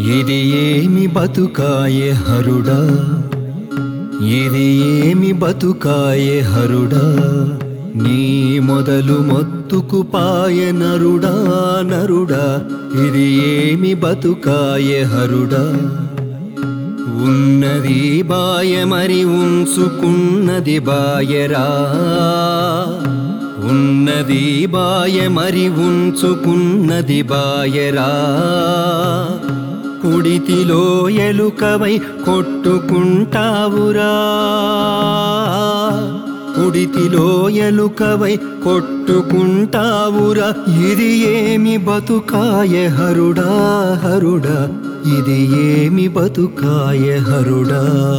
ఇది ఏమి బతుకాయే హరుడా ఇది ఏమి బతుకాయే హరుడా నీ మొదలు మొత్తుకు పాయ నరుడా నరుడా ఇది ఏమి బతుకాయే హరుడా ఉన్నది బాయ మరి ఉంచుకున్నది బాయరా ఉన్నది బాయ మరి ఉంచుకున్నది బాయరా కుడితిలో ఎలుకవై కొట్టుకుంటావురా కుడితిలో ఎలుకవై కొట్టుకుంటావురా ఇది ఏమి బతుకాయ హరుడా హరుడా ఇది ఏమి బతుకాయ హరుడా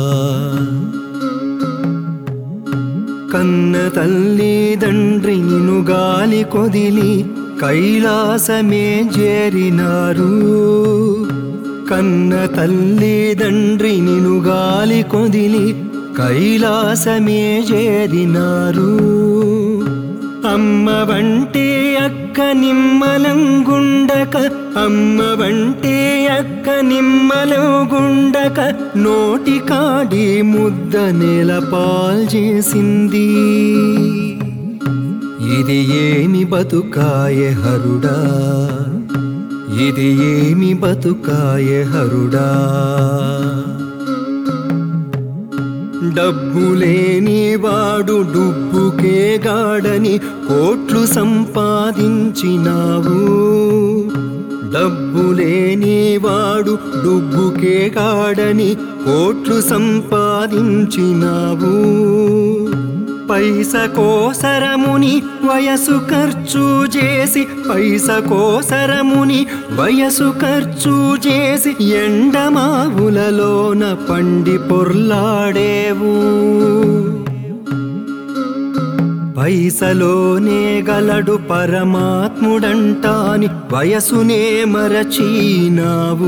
కన్న తల్లి తండ్రి నిను గాలి కొదిలి కైలాసమే చేరినారు కన్న తల్లి తండ్రి నిను గాలి కొదిలి కైలాసమే చేరినారు అమ్మ వంటే అక్క నిమ్మలంగుండక అమ్మ వంటే అక్క నిమ్మలంగుండక నోటి కాడి ముద్ద నేల పాల్చేసింది ఇది ఏమి బతుకాయ హరుడా ఇది ఏమి బతుకాయ హరుడా డబ్బు లేని వాడు డుబ్బుకే గాడని కోట్లు సంపాదించినావు డబ్బు లేని వాడు డుబ్బుకే గాడని కోట్లు సంపాదించినావు పైస కోసరముని వయసు ఖర్చు చేసి పైస కోసరముని వయసు ఖర్చు చేసి ఎండమావులలోన పండి పొర్లాడేవు పైసలోనే గలడు పరమాత్ముడంటాని వయసునే మరచీనావు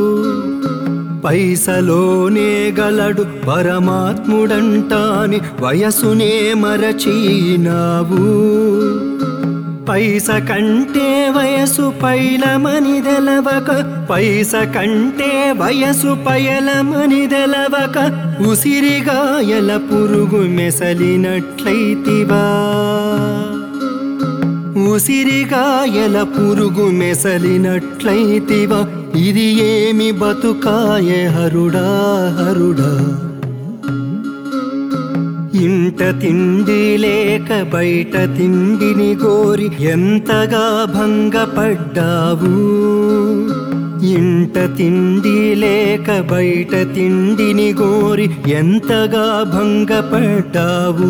పైసలోనే గలడు పరమాత్ముడంటాని వయసునే మరచీనావు పైస కంటే వయసు పైలమని తెలవక పైస కంటే వయసు పయలమని తెలవక ఉసిరిగాయల పురుగు మెసలినట్లయితివా ఉసిరిగాయల పురుగు మెసలినట్లయితివా ఇది ఏమి బతుకాయ హరుడా హరుడా ఇంట తిండి లేక బయట తిండిని గోరి ఎంతగా భంగపడ్డావు ఇంట తిండి లేక బయట తిండిని గోరి ఎంతగా భంగపడ్డావు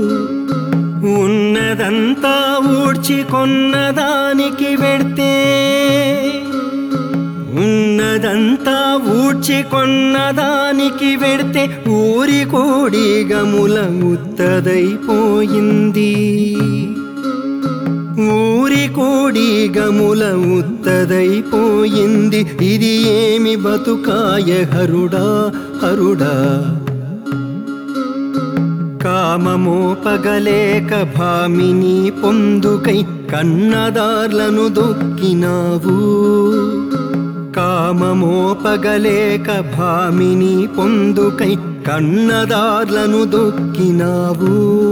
ఉన్నదంతా ఊడ్చి కొన్నదానికి వెడితే ఉన్నదంతా ఊడ్చి కొన్నదానికి వెడితే ఊరి కోడి గముల ఉత్తదైపోయింది ఊరి కోడి గముల ఉత్తదైపోయింది ఇది ఏమి బతుకాయ హరుడా హరుడా కామమోపగలేక భామిని పొందుకై కన్నదార్లను దొక్కినావు కామమోపగలేక భామిని పొందుకై కన్నదార్లను దొక్కినావు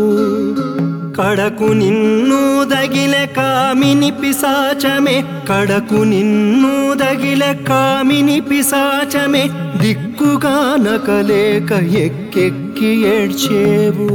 కడకు నిన్ను దగిల కామిని పిశాచమే కడకు నిన్ను దగిల కామిని పిశాచమే దిక్కుగా నకలేక ఎక్కెక్కి ఏడ్చేవు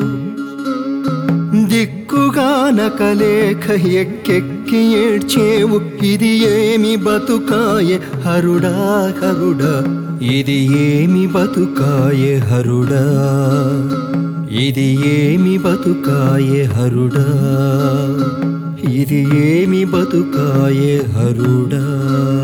దిక్కుగా నకలేక ఎక్కెక్కి ఏడ్చేవు ఇది ఏమి బతుకాయ హరుడా హరుడా ఇది ఏమి బతుకాయ హరుడా ఇది ఏమి బతుకాయ హరుడా ఇది ఏమి బతుకాయ హరుడా